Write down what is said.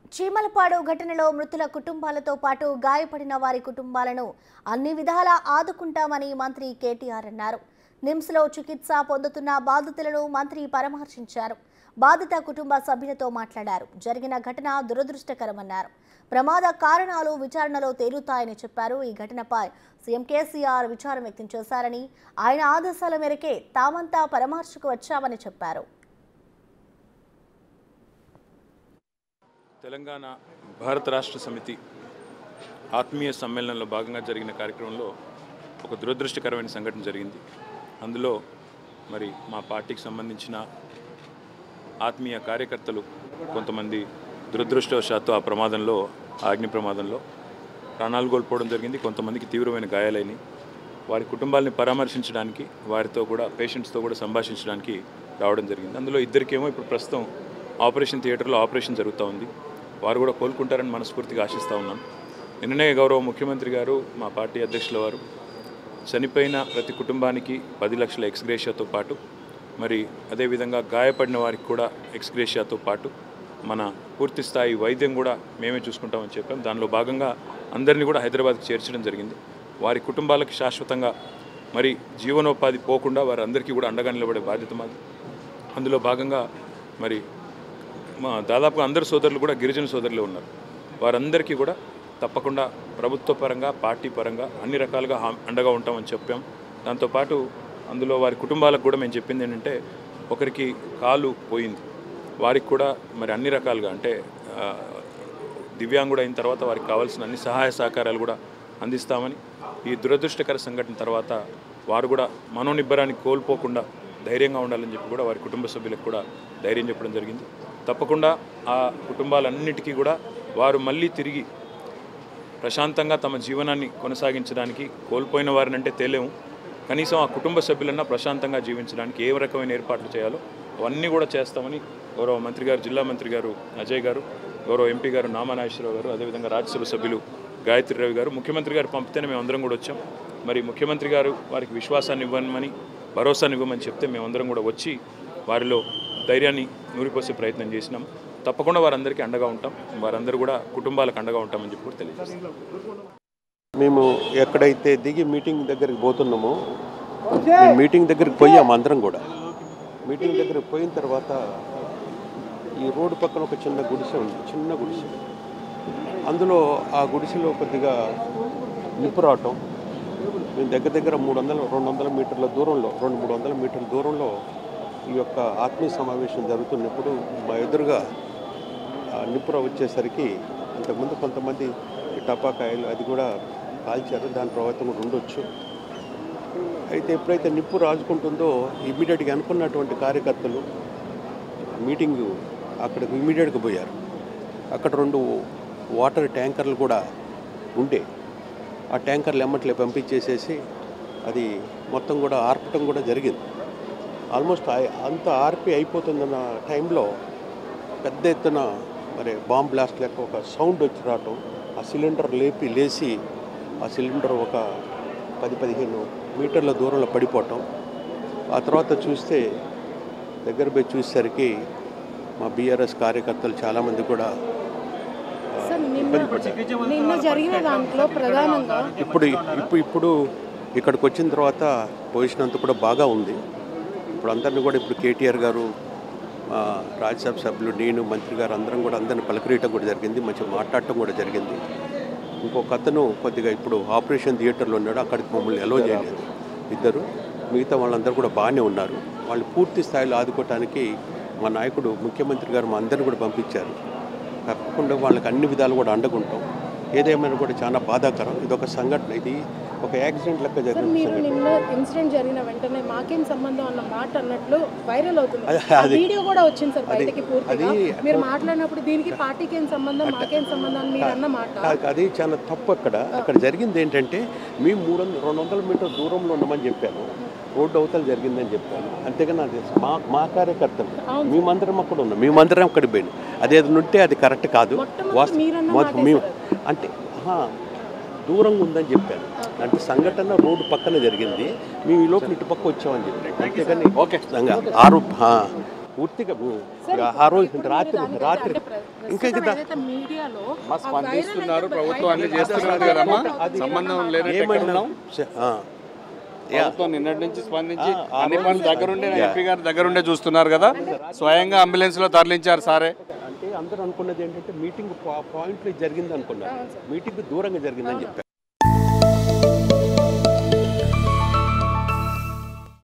చీమలపాడు ఘటనలో మృతుల కుటుంబాలతో పాటు గాయపడిన వారి కుటుంబాలను అన్ని విధాలా ఆదుకుంటామని మంత్రి కేటీఆర్ అన్నారు నిమ్స్లో చికిత్స పొందుతున్న బాధితులను మంత్రి పరామర్శించారు బాధిత కుటుంబ సభ్యులతో మాట్లాడారు జరిగిన ఘటన దురదృష్టకరమన్నారు ప్రమాద కారణాలు విచారణలో తేలుతాయని చెప్పారు ఈ ఘటనపై సీఎం కేసీఆర్ విచారం వ్యక్తం చేశారని ఆయన ఆదేశాల మేరకే తామంతా పరామర్శకు వచ్చామని చెప్పారు తెలంగాణ భారత రాష్ట్ర సమితి ఆత్మీయ సమ్మేళనంలో భాగంగా జరిగిన కార్యక్రమంలో ఒక దురదృష్టకరమైన సంఘటన జరిగింది అందులో మరి మా పార్టీకి సంబంధించిన ఆత్మీయ కార్యకర్తలు కొంతమంది దురదృష్టవశాత్తు ఆ ప్రమాదంలో ఆ అగ్ని ప్రమాదంలో ప్రాణాలు కోల్పోవడం జరిగింది కొంతమందికి తీవ్రమైన గాయాలైనవి వారి కుటుంబాలని పరామర్శించడానికి వారితో కూడా పేషెంట్స్తో కూడా సంభాషించడానికి రావడం జరిగింది అందులో ఇద్దరికేమో ఇప్పుడు ప్రస్తుతం ఆపరేషన్ థియేటర్లో ఆపరేషన్ జరుగుతూ ఉంది వారు కూడా కోలుకుంటారని మనస్ఫూర్తిగా ఆశిస్తూ ఉన్నాను నిన్ననే గౌరవ ముఖ్యమంత్రి గారు మా పార్టీ అధ్యక్షుల వారు చనిపోయిన ప్రతి కుటుంబానికి పది లక్షల ఎక్స్గ్రేషియాతో పాటు మరి అదేవిధంగా గాయపడిన వారికి కూడా ఎక్స్గ్రేషియాతో పాటు మన పూర్తి స్థాయి వైద్యం కూడా మేమే చూసుకుంటామని చెప్పాం దానిలో భాగంగా అందరినీ కూడా హైదరాబాద్కి చేర్చడం జరిగింది వారి కుటుంబాలకు శాశ్వతంగా మరి జీవనోపాధి పోకుండా వారందరికీ కూడా అండగా నిలబడే బాధ్యత మాది అందులో భాగంగా మరి మా దాదాపుగా అందరు సోదరులు కూడా గిరిజన సోదరులు ఉన్నారు వారందరికీ కూడా తప్పకుండా ప్రభుత్వ పరంగా పార్టీ పరంగా అన్ని రకాలుగా హా- అండగా ఉంటామని చెప్పాం దాంతోపాటు అందులో వారి కుటుంబాలకు కూడా మేము చెప్పింది ఏంటంటే ఒకరికి కాలు పోయింది వారికి కూడా మరి అన్ని రకాలుగా అంటే ఆ, దివ్యాంగుడు అయిన తర్వాత వారికి కావాల్సిన అన్ని సహాయ సహకారాలు కూడా అందిస్తామని ఈ దురదృష్టకర సంఘటన తర్వాత వారు కూడా మనోనిబ్బరాన్ని కోల్పోకుండా ధైర్యంగా ఉండాలని చెప్పి కూడా వారి కుటుంబ సభ్యులకు కూడా ధైర్యం చెప్పడం జరిగింది తప్పకుండా ఆ కుటుంబాలన్నిటికీ కూడా వారు మళ్ళీ తిరిగి ప్రశాంతంగా తమ జీవనాన్ని కొనసాగించడానికి కోల్పోయిన వారిని అంటే తేలేము కనీసం ఆ కుటుంబ సభ్యులన్నా ప్రశాంతంగా జీవించడానికి ఏ రకమైన ఏర్పాట్లు చేయాలో అవన్నీ కూడా చేస్తామని గౌరవ మంత్రి గారు జిల్లా మంత్రి గారు అజయ్ గారు గౌరవ ఎంపీ గారు నామనాగేశ్వరరావు గారు అదేవిధంగా రాజ్యసభ సభ్యులు గాయత్రి రవి గారు ముఖ్యమంత్రి గారు పంపితేనే మేము అందరం కూడా వచ్చాం మరి ముఖ్యమంత్రి గారు వారికి విశ్వాసాన్ని ఇవ్వమని భరోసాని ఇవ్వమని చెప్తే మేమందరం కూడా వచ్చి వారిలో ధైర్యాన్ని నూరిపోసే ప్రయత్నం చేసినాం తప్పకుండా వారందరికీ అండగా ఉంటాం వారందరూ కూడా కుటుంబాలకు అండగా ఉంటామని చెప్పి కూడా తెలియజేస్తాం మేము ఎక్కడైతే దిగి మీటింగ్ దగ్గరికి పోతున్నామో మేము మీటింగ్ దగ్గరికి పోయాము అందరం కూడా మీటింగ్ దగ్గరికి పోయిన తర్వాత ఈ రోడ్డు పక్కన ఒక చిన్న గుడిసె ఉంది చిన్న గుడిసె అందులో ఆ గుడిసెలో కొద్దిగా నిప్పు రావటం మేము దగ్గర దగ్గర మూడు వందల రెండు వందల మీటర్ల దూరంలో రెండు మూడు వందల మీటర్ల దూరంలో ఈ యొక్క ఆత్మీయ సమావేశం జరుగుతున్నప్పుడు మా ఎదురుగా ఆ నిప్పుర వచ్చేసరికి ఇంతకుముందు కొంతమంది ఈ టపాకాయలు అది కూడా కాల్చారు దాని ప్రభావితం కూడా ఉండొచ్చు అయితే ఎప్పుడైతే నిప్పు రాజుకుంటుందో ఇమీడియట్గా అనుకున్నటువంటి కార్యకర్తలు మీటింగు అక్కడికి ఇమీడియట్గా పోయారు అక్కడ రెండు వాటర్ ట్యాంకర్లు కూడా ఉండే ఆ ట్యాంకర్లు ఎమ్మట్లే పంపించేసేసి అది మొత్తం కూడా ఆర్పటం కూడా జరిగింది ఆల్మోస్ట్ ఆ- అంత ఆర్పి అయిపోతుందన్న టైంలో పెద్ద ఎత్తున మరి బాంబ్ బ్లాస్ట్ లెక్క ఒక సౌండ్ వచ్చి రావటం ఆ సిలిండర్ లేపి లేచి ఆ సిలిండర్ ఒక పది పదిహేను మీటర్ల దూరంలో పడిపోవటం ఆ తర్వాత చూస్తే దగ్గర పోయి చూసేసరికి మా బీఆర్ఎస్ కార్యకర్తలు చాలామంది కూడా ఆ, సార్ నిన్న ఇబ్బంది పడ్డారు నిన్న జరిగిన దాంట్లో ప్రధానంగా ఇప్పుడు ఇప్పుడు ఇప్పుడు ఇక్కడికి వచ్చిన తర్వాత పొజిషన్ అంతా కూడా బాగా ఉంది ఇప్పుడు అందరిని కూడా ఇప్పుడు కేటీఆర్ గారు ఆ, రాజ్యసభ సభ్యులు నేను మంత్రి గారు అందరం కూడా అందరిని పలకరీయటం కూడా జరిగింది మంచిగా మాట్లాడటం కూడా జరిగింది ఇంకొక అతను కొద్దిగా ఇప్పుడు ఆపరేషన్ థియేటర్లో ఉన్నాడు అక్కడికి మమ్మల్ని ఎలో చేయలేదు ఇద్దరు మిగతా వాళ్ళందరూ కూడా బాగానే ఉన్నారు వాళ్ళు పూర్తి స్థాయిలో ఆదుకోవటానికి మా నాయకుడు ముఖ్యమంత్రి గారు మా అందరిని కూడా పంపించారు తప్పకుండా వాళ్ళకి అన్ని విధాలు కూడా అండగుంటాం ఏదేమైనా కూడా చాలా బాధాకరం ఇది ఒక సంఘటన ఇది ఒక యాక్సిడెంట్ లెక్క సార్ జరిగిన మీరు సంఘటన నిన్న ఇన్సిడెంట్ జరిగిన వెంటనే మాకేం సంబంధం అన్న మాట అన్నట్లు వైరల్ అవుతుంది అది- ఆ అది- వీడియో కూడా వచ్చింది సార్ బయటకి పూర్తిగా అది- మీరు మాట్లాడినప్పుడు దీనికి పార్టీకి ఏం సంబంధం మాకేం సంబంధం అని మీరు అన్న మాట అది- అది చాలా తప్పు అక్కడ అక్కడ జరిగింది ఏంటంటే మేము మూడు వందల రెండు వందల మీటర్ దూరంలో ఉన్నామని చెప్పాను రోడ్డు అవతల జరిగిందని చెప్పాను అంతేగాని అది మా మా కార్యకర్తలు మేమందరం అక్కడ ఉన్నాం మేమందరం అక్కడికి పోయినాం అది ఏదైనా ఉంటే అది కరెక్ట్ కాదు మొట్టమొదటి వాస్తు- మీరన్న మొదటి మాటే మేము సార్ అంటే ఆహా, దూరంగా ఉందని చెప్పాను అంటే సంఘటన రోడ్డు పక్కన జరిగింది మేము ఈ లోపల ఇటు పక్క వచ్చామని చెప్పాను అంతేగాని ఓకే ఆరు ఆ, పూర్తిగా ఆ రోజు రాత్రి రాత్రి ఇంకా ఇంకా ఏదైతే మీడియాలో మా స్పందిస్తున్నారు ప్రభుత్వం అన్ని చేస్తున్నారు కదమ్మా సంబంధం లేనట్టు ఎక్కడ ఏమన్నా ఉన్నాం ఆ. యా. ప్రభుత్వం నిన్నటి నుంచి స్పందించి ఆ, ఆ అన్ని రోజు పనులు దగ్గరుండే ఎంపీ గారు దగ్గరుండే చూస్తున్నారు కదా స్వయంగా అంబులెన్స్ లో తరలించారు సారే అంటే అందరూ అనుకున్నది ఏంటంటే మీటింగ్ పాయింట్లు జరిగింది అనుకున్నారు మీటింగ్ దూరంగా జరిగిందని చెప్పారు